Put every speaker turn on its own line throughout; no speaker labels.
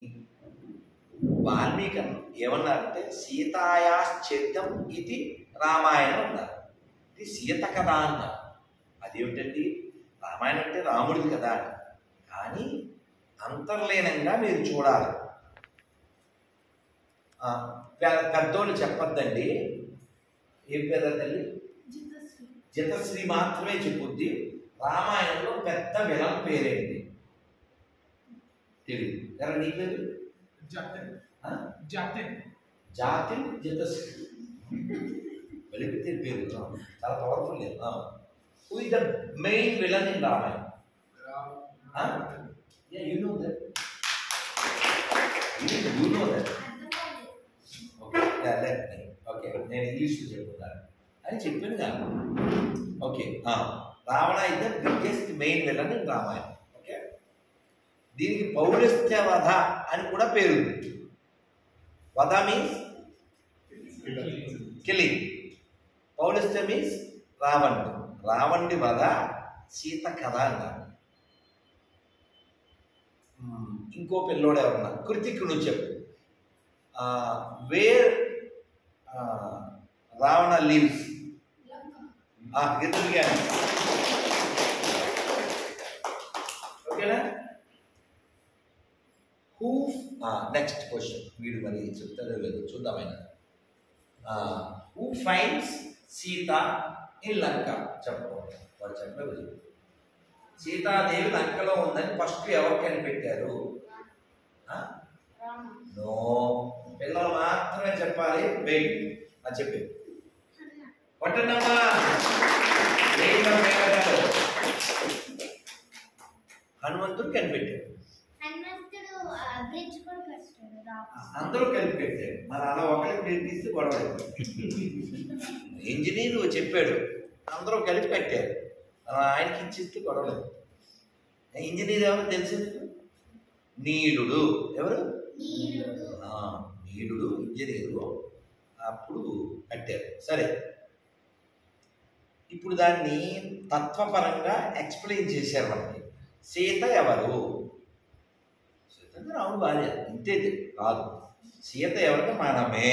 వాల్మీకి అన్న- ఏమన్నారంటే సీతాయాశ్చరితం ఇది రామాయణం అన్నారు ఇది సీత కథ అన్నారు అదేమిటండి రామాయణం అంటే రాముడిది కదా కానీ అంతర్లీనంగా మీరు చూడాలి ఆ, పె- పెద్దోళ్ళు చెప్పొద్దండి ఏం పేరు తల్లి జితశ్రీ మాత్రమే చెప్పుద్ది రామాయణంలో పెద్ద విలం పేరేంటి తెలియదు ఎవరు నీ పేరు
జాతెన్
ఆ?
జాతెన్
జాతి జితశ్రీ వెలిపితే పేరు ఆ, చాలా పవర్ఫుల్ లేదు who is the main villain in Ramayanam Huh? Yeah, you know that. You, you know that. Okay, yeah, let me. Okay, నేను ఇంగ్లీష్లో చెప్పుకుంటాను అని చెప్పింది కాదు okay Ravana is the biggest main villain in Ramayanam okay దీనికి పౌరస్త్య వధ అని కూడా పేరు ఉంది వధ మీన్స్ కిలింగ్ పౌరస్త్య మీన్స్ రావణుడు రావణుడి వధ సీత కథ అన్నారు మ్మ్. ఇంకో పిల్లోడు ఎవరన్నా కృతికుడు చెప్పు వేర్ రావణ లీవ్స్ గెతులుగా ఓకేనా హూ నెక్స్ట్ క్వశ్చన్ వీడు మరి చెప్తారో లేదు చూద్దామైనా who finds Sita in Lanka చెప్పండి వాడు చెప్పలేదు సీతాదేవి లంకలో ఉందని ఫస్ట్ ఎవరు కనిపెట్టారు ఆ? నో పిల్లలు మాత్రమే చెప్పాలి వెయిట్ అని చెప్పి కొట్టండమ్మా వేయడం వేయడం. హనుమంతుడు కనిపెట్టాడు
హనుమంతుడు బ్రిడ్జ్ కూడా కట్టాడు రావణ
అందరూ కనిపెట్టారు మరి అలా ఒకరికి కనిపిస్తే గొడవ ఇంజనీర్ చెప్పాడు అందరూ కలిపి పెట్టారు అలా ఆయనకి ఇచ్చిస్తే గొడవ లేదు ఇంజనీర్ ఎవరు తెలుసు నీలుడు ఎవరు
నీరుడు
ఆ, నీలుడు ఇంజనీరు అప్పుడు కట్టారు సరే ఇప్పుడు దాన్ని తత్వపరంగా ఎక్స్ప్లెయిన్ చేశారు మనకి సీత ఎవరు సీత అంటే రాముడు భార్య ఇంతే కాదు సీత ఎవరంటే మనమే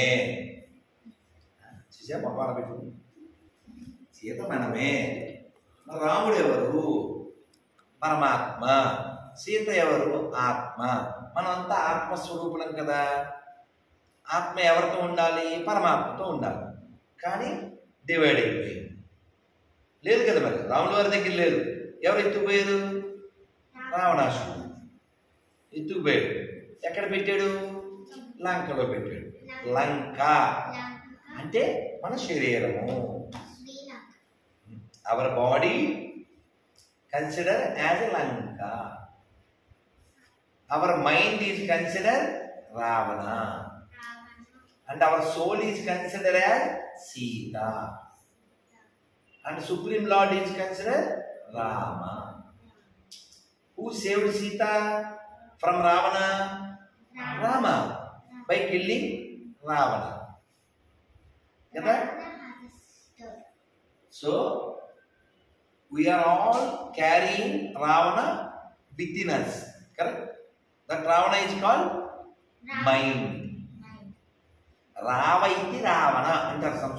చూసా పప్పాన పెట్టుకుంది సీత మనమే మరి రాముడు ఎవరు పరమాత్మ సీత ఎవరు ఆత్మ మనమంతా ఆత్మస్వరూపులం కదా ఆత్మ ఎవరితో ఉండాలి పరమాత్మతో ఉండాలి కానీ డివైడ్ అయిపోయింది లేదు కదా మరి రాముల వారి దగ్గర లేదు ఎవరు ఎత్తుకుపోయారు రావణాసుడు ఎత్తుకుపోయాడు ఎక్కడ పెట్టాడు లంకలో పెట్టాడు లంక అంటే మన శరీరము
Srilanka
our body consider as a Lanka our mind is consider Ravana
Ravana
and our soul is consider as Sita and supreme lord is consider Rama who saved Sita from Ravana Rama by killing Ravana కదా so we are all carrying Ravana with in us correct that Ravana is called mind రావ ఇది రావణ అంటారు